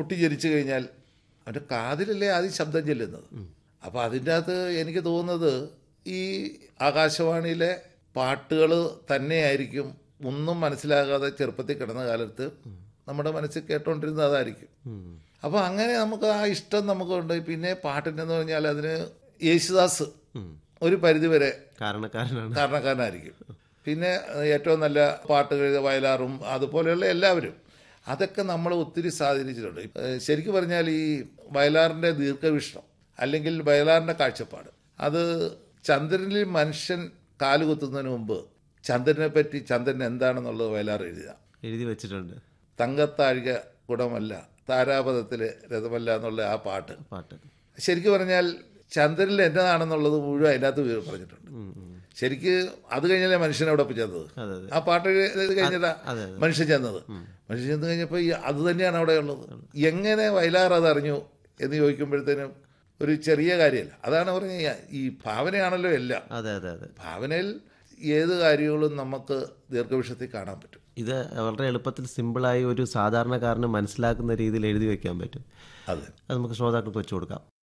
കുട്ടി ജനിച്ചു കഴിഞ്ഞാൽ അവൻ്റെ കാതിലല്ലേ ആദ്യം ശബ്ദം ചെല്ലുന്നത് അപ്പോൾ അതിൻ്റെ അകത്ത് എനിക്ക് തോന്നുന്നത് ഈ ആകാശവാണിയിലെ പാട്ടുകൾ തന്നെയായിരിക്കും ഒന്നും മനസ്സിലാകാതെ ചെറുപ്പത്തിൽ കിടന്ന കാലത്ത് നമ്മുടെ മനസ്സിൽ കേട്ടോണ്ടിരുന്നത് അതായിരിക്കും ഉം. അപ്പോൾ അങ്ങനെ നമുക്ക് ആ ഇഷ്ടം നമുക്കുണ്ട് പിന്നെ പാട്ടിനെന്ന് പറഞ്ഞാൽ അതിന് യേശുദാസ് ഉം. ഒരു പരിധിവരെ കാരണക്കാരനാണ് കാരണക്കാരനായിരിക്കും പിന്നെ ഏറ്റവും നല്ല പാട്ടുകൾ എഴുതിയ വയലാറും അതുപോലെയുള്ള എല്ലാവരും അതൊക്കെ നമ്മളെ ഒത്തിരി സ്വാധീനിച്ചിട്ടുണ്ട് ഏഹ് ശരിക്കും പറഞ്ഞാൽ ഈ വയലാറിൻ്റെ ദീർഘവീക്ഷണം അല്ലെങ്കിൽ വയലാറിൻ്റെ കാഴ്ചപ്പാട് അത് ചന്ദ്രനിൽ മനുഷ്യൻ കാലുകുത്തുന്നതിന് മുമ്പ് ചന്ദ്രനെ പറ്റി ചന്ദ്രൻ എന്താണെന്നുള്ളത് വയലാർ എഴുതുക എഴുതി വെച്ചിട്ടുണ്ട് തങ്കത്താഴിക ഗുണമല്ല താരാപഥത്തിലെ രഥമല്ല എന്നുള്ള ആ പാട്ട് പാട്ട് ശരിക്കും പറഞ്ഞാൽ ചന്ദ്രനിൽ എന്നതാണെന്നുള്ളത് മുഴുവൻ അതിനകത്ത് വിവരം പറഞ്ഞിട്ടുണ്ട് ഉം, ഉം. ശരിക്ക് അത് കഴിഞ്ഞല്ലേ മനുഷ്യൻ അവിടെ ചെന്നത് അതെ അതെ ആ പാട്ട് എഴുതി കഴിഞ്ഞതാ അതെ, മനുഷ്യൻ ചെന്നത് മനുഷ്യൻ ചെന്ന് കഴിഞ്ഞപ്പോൾ ഈ അത് തന്നെയാണ് അവിടെ ഉള്ളത് എങ്ങനെ വയലാർ അത് അറിഞ്ഞു എന്ന് ചോദിക്കുമ്പോഴത്തേനും ഒരു ചെറിയ കാര്യമല്ല അതാണ് പറഞ്ഞ ഈ ഭാവനയാണല്ലോ എല്ലാം അതെ അതെ അതെ ഭാവനയിൽ ഏത് കാര്യങ്ങളും നമുക്ക് ദീർഘവിഷയത്തിൽ കാണാൻ പറ്റും ഇത് വളരെ എളുപ്പത്തിൽ സിമ്പിളായി ഒരു സാധാരണക്കാരന് മനസ്സിലാക്കുന്ന രീതിയിൽ എഴുതി വെക്കാൻ പറ്റും അതെ അത് നമുക്ക് ശ്രോതാക്കൾക്ക് വെച്ചു കൊടുക്കാം